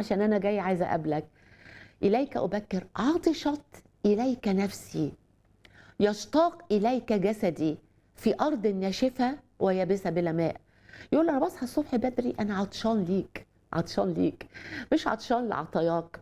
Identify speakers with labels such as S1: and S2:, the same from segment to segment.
S1: عشان انا جاي عايزه اقابلك اليك ابكر عطشت اليك نفسي يشتاق اليك جسدي في ارض ناشفه ويابسه بلا ماء يقول انا بصحى الصبح بدري انا عطشان ليك عطشان ليك مش عطشان لعطاياك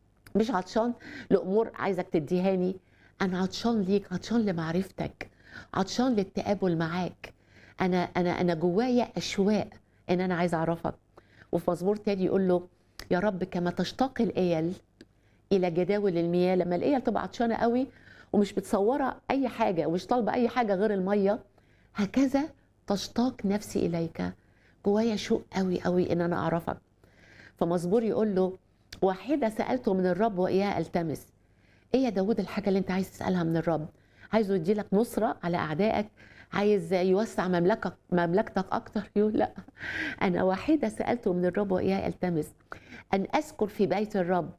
S1: مش عطشان لامور عايزك تديهاني انا عطشان ليك عطشان لمعرفتك عطشان للتقابل معاك انا انا انا جوايا اشواق ان انا عايزه اعرفك وفي مزمور تاني يقول له يا رب كما تشتاق الايل الى جداول المياه لما الايل تبقى عطشانه قوي ومش متصوره اي حاجه ومش طالبه اي حاجه غير الميه هكذا تشتاق نفسي اليك جوايا شوق قوي قوي ان انا اعرفك فمزمور يقول له واحده سالته من الرب واياها التمس ايه يا داود الحاجه اللي انت عايز تسالها من الرب عايزه يديلك نصره على اعدائك عايز يوسع مملكتك مملكتك اكتر يقول لا انا واحده سالته من الرب واياها التمس ان اسكن في بيت الرب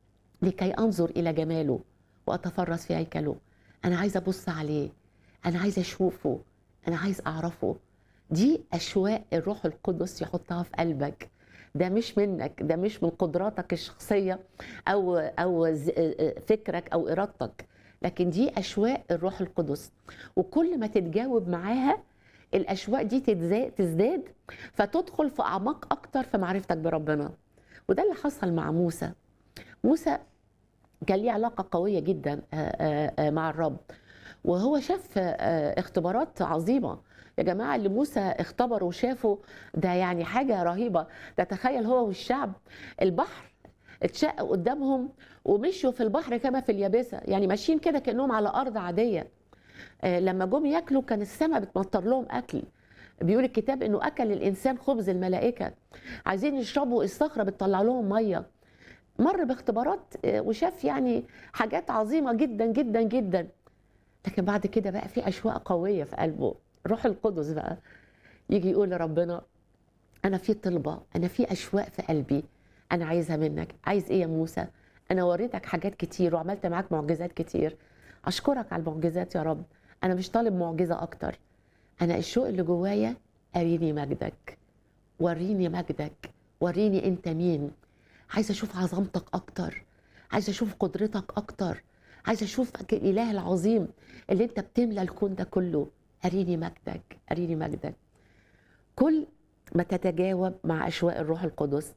S1: لكي انظر الى جماله واتفرس في هيكله انا عايزه ابص عليه انا عايزه اشوفه انا عايز اعرفه دي اشواق الروح القدس يحطها في قلبك ده مش منك ده مش من قدراتك الشخصيه او او ز- فكرك او ارادتك لكن دي اشواق الروح القدس وكل ما تتجاوب معاها الاشواق دي تتزا- تزداد فتدخل في اعماق اكتر في معرفتك بربنا وده اللي حصل مع موسى موسى كان ليه علاقه قويه جدا آه، آه، آه، مع الرب وهو شاف آه، اختبارات عظيمه يا جماعه اللي موسى اختبر وشافه ده يعني حاجه رهيبه ده تخيل هو والشعب البحر اتشق قدامهم ومشوا في البحر كما في اليابسه يعني ماشيين كده كانهم على ارض عاديه آه، لما جم ياكلوا كان السماء بتمطر لهم اكل بيقول الكتاب انه اكل الانسان خبز الملائكه عايزين يشربوا الصخره بتطلع لهم ميه مر باختبارات آه، وشاف يعني حاجات عظيمه جدا جدا جدا لكن بعد كده بقى في اشواق قويه في قلبه روح القدس بقى يجي يقول لربنا انا في طلبه انا في اشواق في قلبي انا عايزها منك عايز ايه يا موسى انا وريتك حاجات كتير وعملت معاك معجزات كتير اشكرك على المعجزات يا رب انا مش طالب معجزه اكتر انا الشوق اللي جوايا اريني مجدك وريني مجدك وريني انت مين عايزه اشوف عظمتك اكتر عايزه اشوف قدرتك اكتر عايزه اشوفك الاله العظيم اللي انت بتملى الكون ده كله اريني مجدك اريني مجدك كل ما تتجاوب مع اشواق الروح القدس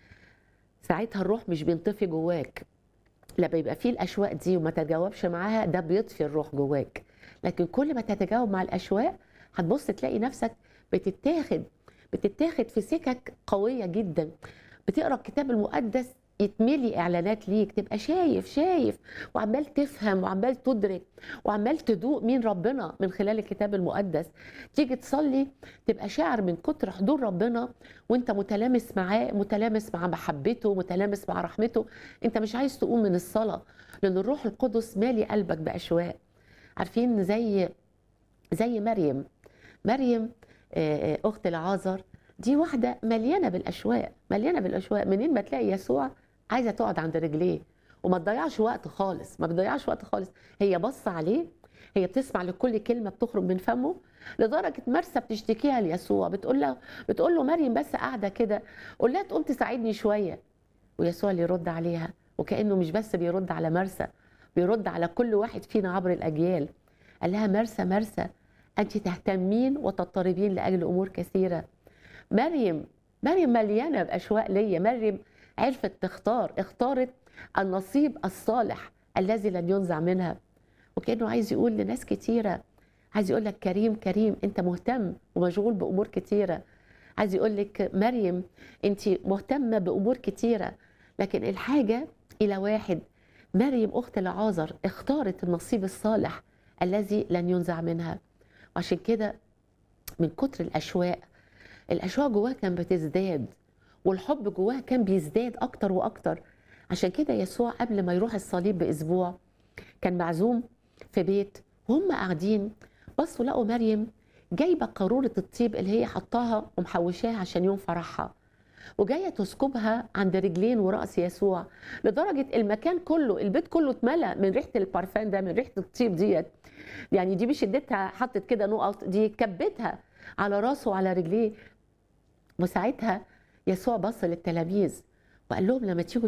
S1: ساعتها الروح مش بينطفي جواك لما يبقى فيه الاشواق دي وما تتجاوبش معاها ده بيطفي الروح جواك لكن كل ما تتجاوب مع الاشواق هتبص تلاقي نفسك بتتاخد بتتاخد في سكك قويه جدا بتقرا الكتاب المقدس يتملي اعلانات ليك تبقى شايف شايف وعمال تفهم وعمال تدرك وعمال تدوق مين ربنا من خلال الكتاب المقدس تيجي تصلي تبقى شاعر من كتر حضور ربنا وانت متلامس معاه متلامس مع محبته متلامس مع رحمته انت مش عايز تقوم من الصلاه لان الروح القدس مالي قلبك باشواق عارفين زي زي مريم مريم آه، آه، اخت العازر دي واحده مليانه بالاشواق مليانه بالاشواق منين ما تلاقي يسوع عايزه تقعد عند رجليه وما تضيعش وقت خالص ما بتضيعش وقت خالص هي بص عليه هي بتسمع لكل كلمه بتخرج من فمه لدرجه مرسى بتشتكيها ليسوع بتقول له بتقول له مريم بس قاعده كده قول لها تقوم تساعدني شويه ويسوع اللي يرد عليها وكانه مش بس بيرد على مرسى بيرد على كل واحد فينا عبر الاجيال قال لها مرسى مرسى انت تهتمين وتضطربين لاجل امور كثيره مريم مريم مليانه باشواق ليا مريم عرفت تختار اختارت النصيب الصالح الذي لن ينزع منها وكانه عايز يقول لناس كتيره عايز يقول لك كريم كريم انت مهتم ومشغول بامور كتيره عايز يقول لك مريم انت مهتمه بامور كتيره لكن الحاجه الى واحد مريم اخت العازر اختارت النصيب الصالح الذي لن ينزع منها وعشان كده من كتر الاشواق الاشواق جواها كان بتزداد والحب جواها كان بيزداد اكتر واكتر عشان كده يسوع قبل ما يروح الصليب باسبوع كان معزوم في بيت وهم قاعدين بصوا لقوا مريم جايبه قاروره الطيب اللي هي حطاها ومحوشاها عشان يوم فرحها وجايه تسكبها عند رجلين وراس يسوع لدرجه المكان كله البيت كله اتملى من ريحه البارفان ده من ريحه الطيب ديت يعني دي مش اديتها حطت كده نقط دي كبتها على راسه وعلى رجليه وساعتها يسوع بص للتلاميذ وقال لهم لما تيجوا